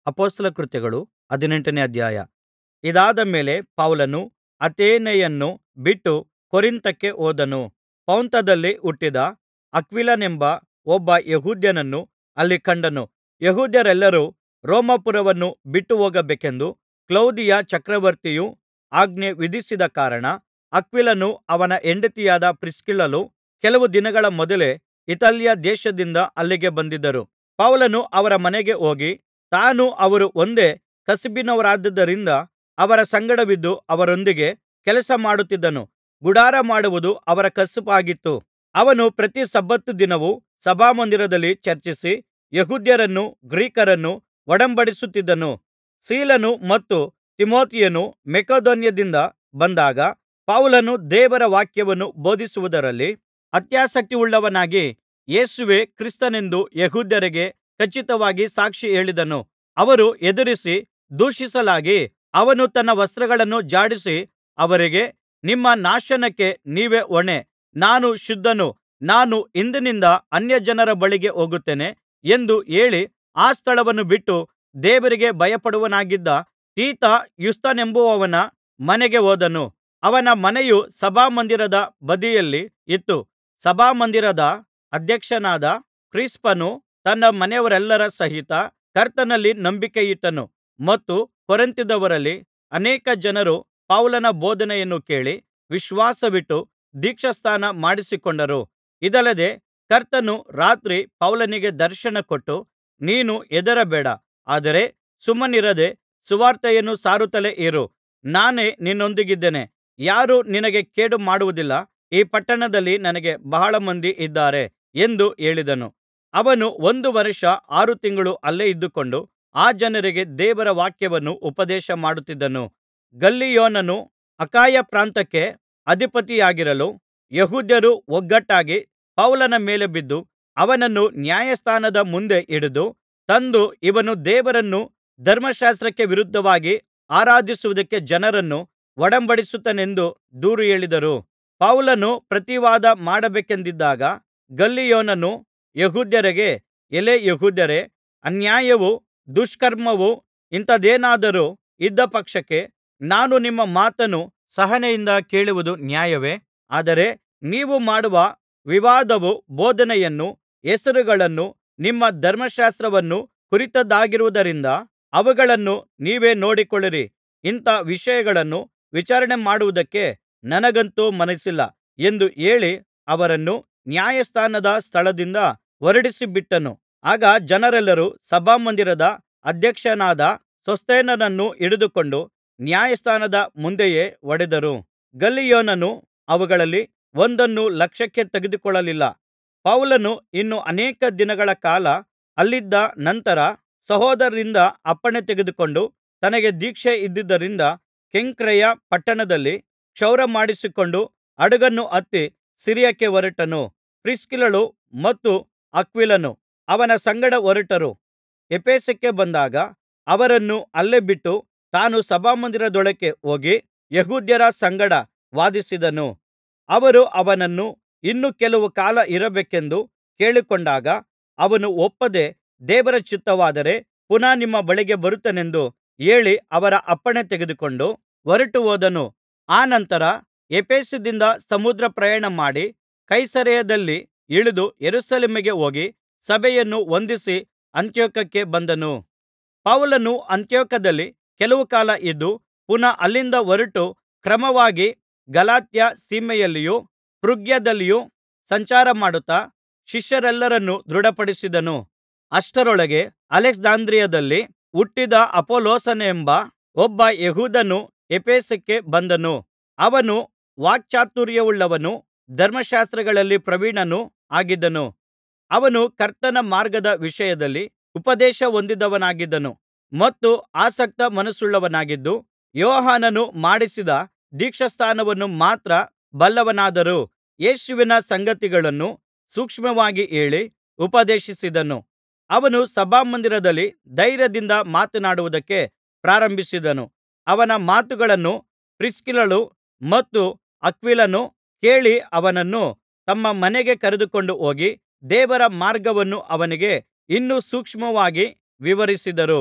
ಅಪೊಸ್ತಲರ ಕೃತ್ಯಗಳು ಹದಿನೆಂಟನೇ ಅಧ್ಯಾಯ ಇದಾದ ಮೇಲೆ ಪೌಲನು ಅಥೇನೆಯನ್ನು ಬಿಟ್ಟು ಕೊರಿಂಥಕ್ಕೆ ಹೋದನು ಪೊಂತದಲ್ಲಿ ಹುಟ್ಟಿದ ಅಕ್ವಿಲನೆಂಬ ಒಬ್ಬ ಯೆಹೂದ್ಯನನ್ನು ಅಲ್ಲಿ ಕಂಡನು ಯೆಹೂದ್ಯರೆಲ್ಲರೂ ರೋಮಾಪುರವನ್ನು ಬಿಟ್ಟುಹೋಗಬೇಕೆಂದು ಕ್ಲೌದಿಯ ಚಕ್ರವರ್ತಿಯು ಆಜ್ಞೆ ವಿಧಿಸಿದ ಕಾರಣ ಅಕ್ವಿಲನೂ ಅವನ ಹೆಂಡತಿಯಾದ ಪ್ರಿಸ್ಕಿಲ್ಲಳೂ ಕೆಲವು ದಿನಗಳ ಮೊದಲೇ ಇತಾಲ್ಯ ದೇಶದಿಂದ ಅಲ್ಲಿಗೆ ಬಂದಿದ್ದರು ಪೌಲನು ಅವರ ಮನೆಗೆ ಹೋಗಿ ತಾನೂ ಅವರೂ ಒಂದೇ ಕಸುಬಿನವರಾದ್ದರಿಂದ ಅವರ ಸಂಗಡವಿದ್ದು ಅವರೊಂದಿಗೆ ಕೆಲಸ ಮಾಡುತ್ತಿದ್ದನು ಗುಡಾರ ಮಾಡುವುದು ಅವರ ಕಸುಬಾಗಿತ್ತು ಅವನು ಪ್ರತಿ ಸಬ್ಬತ್ ದಿನವೂ ಸಭಾಮಂದಿರದಲ್ಲಿ ಚರ್ಚಿಸಿ ಯೆಹೂದ್ಯರನ್ನೂ ಗ್ರೀಕರನ್ನೂ ಒಡಂಬಡಿಸುತ್ತಿದ್ದನು ಸೀಲನೂ ಮತ್ತು ತಿಮೊಥೆಯನೂ ಮಕೆದೋನ್ಯದಿಂದ ಬಂದಾಗ ಪೌಲನು ದೇವರ ವಾಕ್ಯವನ್ನು ಬೋಧಿಸುವುದರಲ್ಲಿ ಅತ್ಯಾಸಕ್ತಿಯುಳ್ಳವನಾಗಿ ಯೇಸುವೇ ಕ್ರಿಸ್ತನೆಂದು ಯೆಹೂದ್ಯರಿಗೆ ಖಚಿತವಾಗಿ ಸಾಕ್ಷಿ ಹೇಳಿದನು ಅವರು ಎದುರಿಸಿ ದೂಷಿಸಲಾಗಿ ಅವನು ತನ್ನ ವಸ್ತ್ರಗಳನ್ನು ಝಾಡಿಸಿ ಅವರಿಗೆ ನಿಮ್ಮ ನಾಶನಕ್ಕೆ ನೀವೇ ಹೊಣೆ ನಾನು ಶುದ್ಧನು ನಾನು ಇಂದಿನಿಂದ ಅನ್ಯಜನರ ಬಳಿಗೆ ಹೋಗುತ್ತೇನೆ ಎಂದು ಹೇಳಿ ಆ ಸ್ಥಳವನ್ನು ಬಿಟ್ಟು ದೇವರಿಗೆ ಭಯಪಡುವವನಾಗಿದ್ದ ತೀತ ಯುಸ್ತನೆಂಬುವನ ಮನೆಗೆ ಹೋದನು ಅವನ ಮನೆಯು ಸಭಾಮಂದಿರದ ಬದಿಯಲ್ಲಿ ಇತ್ತು ಸಭಾಮಂದಿರದ ಅಧ್ಯಕ್ಷನಾದ ಕ್ರಿಸ್ಪನು ತನ್ನ ಮನೆಯವರೆಲ್ಲರ ಸಹಿತ ಕರ್ತನಲ್ಲಿ ನಂಬಿಕೆಯಿಟ್ಟನು ಮತ್ತು ಕೊರಿಂಥದವರಲ್ಲಿ ಅನೇಕ ಜನರು ಪೌಲನ ಬೋಧನೆಯನ್ನು ಕೇಳಿ ವಿಶ್ವಾಸವಿಟ್ಟು ದೀಕ್ಷಾಸ್ನಾನ ಮಾಡಿಸಿಕೊಂಡರು ಇದಲ್ಲದೆ ಕರ್ತನು ರಾತ್ರಿ ಪೌಲನಿಗೆ ದರ್ಶನ ಕೊಟ್ಟು ನೀನು ಹೆದರಬೇಡ ಆದರೆ ಸುಮ್ಮನಿರದೆ ಸುವಾರ್ತೆಯನ್ನು ಸಾರುತ್ತಲೇ ಇರು ನಾನೇ ನಿನ್ನೊಂದಿಗಿದ್ದೇನೆ ಯಾರೂ ನಿನಗೆ ಕೇಡು ಮಾಡುವುದಿಲ್ಲ ಈ ಪಟ್ಟಣದಲ್ಲಿ ನನಗೆ ಬಹಳ ಮಂದಿ ಇದ್ದಾರೆ ಎಂದು ಹೇಳಿದನು ಅವನು ಒಂದು ವರ್ಷ ಆರು ತಿಂಗಳು ಅಲ್ಲೇ ಇದ್ದುಕೊಂಡು ಆ ಜನರಿಗೆ ದೇವರ ವಾಕ್ಯವನ್ನು ಉಪದೇಶ ಮಾಡುತ್ತಿದ್ದನು ಗಲ್ಲಿಯೋನನು ಅಖಾಯ ಪ್ರಾಂತ್ಯಕ್ಕೆ ಅಧಿಪತಿಯಾಗಿರಲು ಯೆಹೂದ್ಯರು ಒಗ್ಗಟ್ಟಾಗಿ ಪೌಲನ ಮೇಲೆ ಬಿದ್ದು ಅವನನ್ನು ನ್ಯಾಯಸ್ಥಾನದ ಮುಂದೆ ಹಿಡಿದು ತಂದು ಇವನು ದೇವರನ್ನು ಧರ್ಮಶಾಸ್ತ್ರಕ್ಕೆ ವಿರುದ್ಧವಾಗಿ ಆರಾಧಿಸುವುದಕ್ಕೆ ಜನರನ್ನು ಒಡಂಬಡಿಸುತ್ತಾನೆಂದು ದೂರು ಹೇಳಿದರು ಪೌಲನು ಪ್ರತಿವಾದ ಮಾಡಬೇಕೆಂದಿದ್ದಾಗ ಗಲ್ಲಿಯೋನನು ಯೆಹೂದ್ಯರಿಗೆ ಎಲೈ ಯೆಹೂದ್ಯರೇ ಅನ್ಯಾಯವೂ ದುಷ್ಕರ್ಮವೂ ಇಂಥದ್ದೇನಾದರೂ ಇದ್ದ ಪಕ್ಷಕ್ಕೆ ನಾನು ನಿಮ್ಮ ಮಾತನ್ನು ಸಹನೆಯಿಂದ ಕೇಳುವುದು ನ್ಯಾಯವೇ ಆದರೆ ನೀವು ಮಾಡುವ ವಿವಾದವೂ ಬೋಧನೆಯನ್ನೂ ಹೆಸರುಗಳನ್ನೂ ನಿಮ್ಮ ಧರ್ಮಶಾಸ್ತ್ರವನ್ನು ಕುರಿತದ್ದಾಗಿರುವುದರಿಂದ ಅವುಗಳನ್ನು ನೀವೇ ನೋಡಿಕೊಳ್ಳಿರಿ ಇಂಥ ವಿಷಯಗಳನ್ನು ವಿಚಾರಣೆ ಮಾಡುವುದಕ್ಕೆ ನನಗಂತೂ ಮನಸ್ಸಿಲ್ಲ ಎಂದು ಹೇಳಿ ಅವರನ್ನು ನ್ಯಾಯಸ್ಥಾನದ ಸ್ಥಳದಿಂದ ಹೊರಡಿಸಿಬಿಟ್ಟನು ಆಗ ಜನರೆಲ್ಲರೂ ಸಭಾಮಂದಿರದ ಅಧ್ಯಕ್ಷನಾದ ಸೋಸ್ಥೆನನನ್ನು ಹಿಡಿದುಕೊಂಡು ನ್ಯಾಯಸ್ಥಾನದ ಮುಂದೆಯೇ ಹೊಡೆದರು ಗಲ್ಲಿಯೋನನು ಅವುಗಳಲ್ಲಿ ಒಂದನ್ನೂ ಲಕ್ಷ್ಯಕ್ಕೆ ತೆಗೆದುಕೊಳ್ಳಲಿಲ್ಲ ಪೌಲನು ಇನ್ನು ಅನೇಕ ದಿನಗಳ ಕಾಲ ಅಲ್ಲಿದ್ದ ನಂತರ ಸಹೋದರರಿಂದ ಅಪ್ಪಣೆ ತೆಗೆದುಕೊಂಡು ತನಗೆ ದೀಕ್ಷೆ ಇದ್ದುದರಿಂದ ಕೆಂಖ್ರೆಯ ಪಟ್ಟಣದಲ್ಲಿ ಕ್ಷೌರಮಾಡಿಸಿಕೊಂಡು ಹಡಗನ್ನು ಹತ್ತಿ ಸಿರಿಯಕ್ಕೆ ಹೊರಟನು ಪ್ರಿಸ್ಕಿಲ್ಲಳೂ ಮತ್ತು ಅಕ್ವಿಲನೂ ಅವನ ಸಂಗಡ ಹೊರಟರು ಎಫೆಸಕ್ಕೆ ಬಂದಾಗ ಅವರನ್ನು ಅಲ್ಲೇ ಬಿಟ್ಟು ತಾನು ಸಭಾಮಂದಿರದೊಳಕ್ಕೆ ಹೋಗಿ ಯೆಹೂದ್ಯರ ಸಂಗಡ ವಾದಿಸಿದನು ಅವರು ಅವನನ್ನು ಇನ್ನು ಕೆಲವು ಕಾಲ ಇರಬೇಕೆಂದು ಕೇಳಿಕೊಂಡಾಗ ಅವನು ಒಪ್ಪದೆ ದೇವರ ಚಿತ್ತವಾದರೆ ಪುನಃ ನಿಮ್ಮ ಬಳಿಗೆ ಬರುತ್ತೇನೆಂದು ಹೇಳಿ ಅವರ ಅಪ್ಪಣೆ ತೆಗೆದುಕೊಂಡು ಹೊರಟುಹೋದನು ಅನಂತರ ಎಫೆಸದಿಂದ ಸಮುದ್ರ ಪ್ರಯಾಣ ಮಾಡಿ ಕೈಸರೈಯದಲ್ಲಿ ಇಳಿದು ಯೆರೂಸಲೇಮಿಗೆ ಹೋಗಿ ಸಭೆಯನ್ನು ವಂದಿಸಿ ಅಂತಿಯೋಕ್ಯಕ್ಕೆ ಬಂದನು ಪೌಲನು ಅಂತಿಯೋಕ್ಯದಲ್ಲಿ ಕೆಲವು ಕಾಲ ಇದ್ದು ಪುನಃ ಅಲ್ಲಿಂದ ಹೊರಟು ಕ್ರಮವಾಗಿ ಗಲಾತ್ಯ ಸೀಮೆಯಲ್ಲಿಯೂ ಫ್ರುಗ್ಯದಲ್ಲಿಯೂ ಸಂಚಾರಮಾಡುತ್ತಾ ಶಿಷ್ಯರೆಲ್ಲರನ್ನು ದೃಢಪಡಿಸಿದನು ಅಷ್ಟರೊಳಗೆ ಅಲೆಕ್ಸಾಂದ್ರಿಯದಲ್ಲಿ ಹುಟ್ಟಿದ ಅಪೊಲ್ಲೋಸನೆಂಬ ಒಬ್ಬ ಯೆಹೂದ್ಯನು ಎಫೆಸಕ್ಕೆ ಬಂದನು ಅವನು ವಾಕ್ಚಾತುರ್ಯವುಳ್ಳವನೂ ಧರ್ಮಶಾಸ್ತ್ರಗಳಲ್ಲಿ ಪ್ರವೀಣನೂ ಆಗಿದ್ದನು ಅವನು ಕರ್ತನ ಮಾರ್ಗದ ವಿಷಯದಲ್ಲಿ ಉಪದೇಶ ಹೊಂದಿದವನಾಗಿದ್ದನು ಮತ್ತು ಆಸಕ್ತ ಮನಸ್ಸುಳ್ಳವನಾಗಿದ್ದು ಯೋಹಾನನು ಮಾಡಿಸಿದ ದೀಕ್ಷಾಸ್ನಾನವನ್ನು ಮಾತ್ರ ಬಲ್ಲವನಾದರೂ ಯೇಸುವಿನ ಸಂಗತಿಗಳನ್ನು ಸೂಕ್ಷ್ಮವಾಗಿ ಹೇಳಿ ಉಪದೇಶಿಸಿದನು ಅವನು ಸಭಾಮಂದಿರದಲ್ಲಿ ಧೈರ್ಯದಿಂದ ಮಾತನಾಡುವುದಕ್ಕೆ ಪ್ರಾರಂಭಿಸಿದನು ಅವನ ಮಾತುಗಳನ್ನು ಪ್ರಿಸ್ಕಿಲ್ಲಳೂ ಮತ್ತು ಅಕ್ವಿಲನೂ ಕೇಳಿ ಅವನನ್ನು ತಮ್ಮ ಮನೆಗೆ ಕರೆದುಕೊಂಡು ಹೋಗಿ ದೇವರ ಮಾರ್ಗವನ್ನು ಅವನಿಗೆ ಇನ್ನೂ ಸೂಕ್ಷ್ಮವಾಗಿ ವಿವರಿಸಿದರು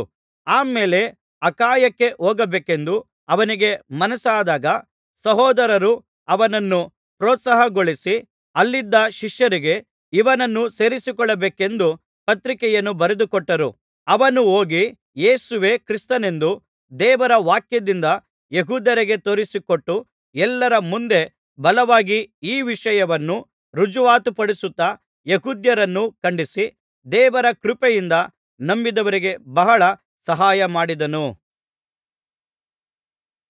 ಆ ಮೇಲೆ ಅಖಾಯಕ್ಕೆ ಹೋಗಬೇಕೆಂದು ಅವನಿಗೆ ಮನಸ್ಸಾದಾಗ ಸಹೋದರರು ಅವನನ್ನು ಪ್ರೋತ್ಸಾಹಗೊಳಿಸಿ ಅಲ್ಲಿದ್ದ ಶಿಷ್ಯರಿಗೆ ಇವನನ್ನು ಸೇರಿಸಿಕೊಳ್ಳಬೇಕೆಂದು ಪತ್ರಿಕೆಯನ್ನು ಬರೆದುಕೊಟ್ಟರು ಅವನು ಹೋಗಿ ಯೇಸುವೇ ಕ್ರಿಸ್ತನೆಂದು ದೇವರ ವಾಕ್ಯದಿಂದ ಯೆಹೂದ್ಯರಿಗೆ ತೋರಿಸಿಕೊಟ್ಟು ಎಲ್ಲರ ಮುಂದೆ ಬಲವಾಗಿ ಈ ವಿಷಯವನ್ನು ರುಜುವಾತುಪಡಿಸುತ್ತಾ ಯೆಹೂದ್ಯರನ್ನು ಖಂಡಿಸಿ ದೇವರ ಕೃಪೆಯಿಂದ ನಂಬಿದವರಿಗೆ ಬಹಳ ಸಹಾಯಮಾಡಿದನು